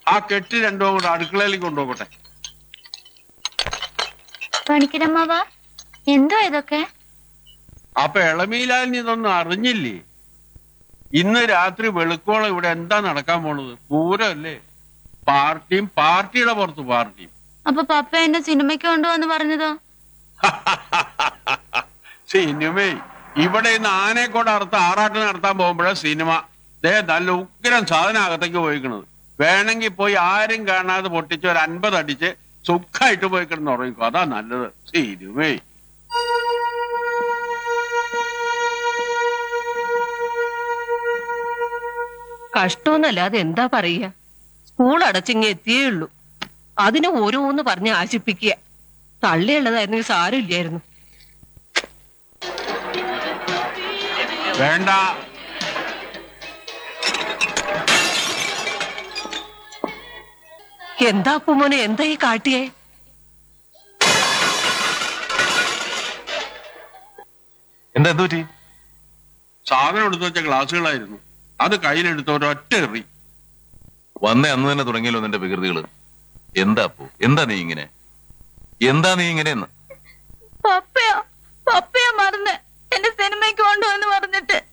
ആ കെട്ട് രണ്ടും കൂടെ അടുക്കളയിലേക്ക് കൊണ്ടുപോകട്ടെ പണിക്കരമ്മാവ എന്തോ ഇതൊക്കെ അപ്പൊ ഇളമീലാലിന് ഇതൊന്നും അറിഞ്ഞില്ലേ ഇന്ന് രാത്രി വെളുക്കോളം ഇവിടെ എന്താ നടക്കാൻ പോണത് പൂരമല്ലേ പാർട്ടിയും പാർട്ടിയുടെ പുറത്ത് പാർട്ടിയും അപ്പൊ പപ്പ എന്നെ സിനിമയ്ക്ക് കൊണ്ടുവന്ന് പറഞ്ഞതോ സിനിമേ ഇവിടെ ഇന്ന് ആനയെ കൊണ്ട് അറുത്ത് ആറാട്ട് നടത്താൻ പോകുമ്പോഴേ സിനിമ ദേ നല്ല ഉഗ്രം സാധനം അകത്തേക്ക് പോയിക്കണത് വേണമെങ്കിൽ പോയി ആരും കാണാതെ പൊട്ടിച്ച് ഒരു അൻപത് അടിച്ച് സുഖമായിട്ട് പോയി കിടന്ന് ഉറങ്ങിക്കോ അതാ നല്ലത് സിനിമേ കഷ്ടമൊന്നല്ലാതെ എന്താ പറയുക സ്കൂൾ അടച്ചിങ്ങ എത്തിയേ ഉള്ളൂ അതിന് ഓരോന്ന് പറഞ്ഞ് ആശിപ്പിക്കുക തള്ളിയുള്ളതായിരുന്നു സാരമില്ലായിരുന്നു വേണ്ട എന്താ അപ്പുമോനെ എന്താ ഈ കാട്ടിയേ എന്താ എന്ത് പറ്റി സാധനം എടുത്തു വെച്ച ഗ്ലാസ്സുകളായിരുന്നു അത് കയ്യിലെടുത്ത ഒരൊറ്റ എറി വന്ന അന്ന് തന്നെ തുടങ്ങിയല്ലോ നിന്റെ വികൃതികള് എന്താ അപ്പു എന്താ നീ ഇങ്ങനെ എന്താ നീ ഇങ്ങനെയെന്ന് പപ്പയോ പപ്പയോ മറന്ന് എന്നെ സിനിമയ്ക്ക് കൊണ്ടുവന്ന് പറഞ്ഞിട്ട്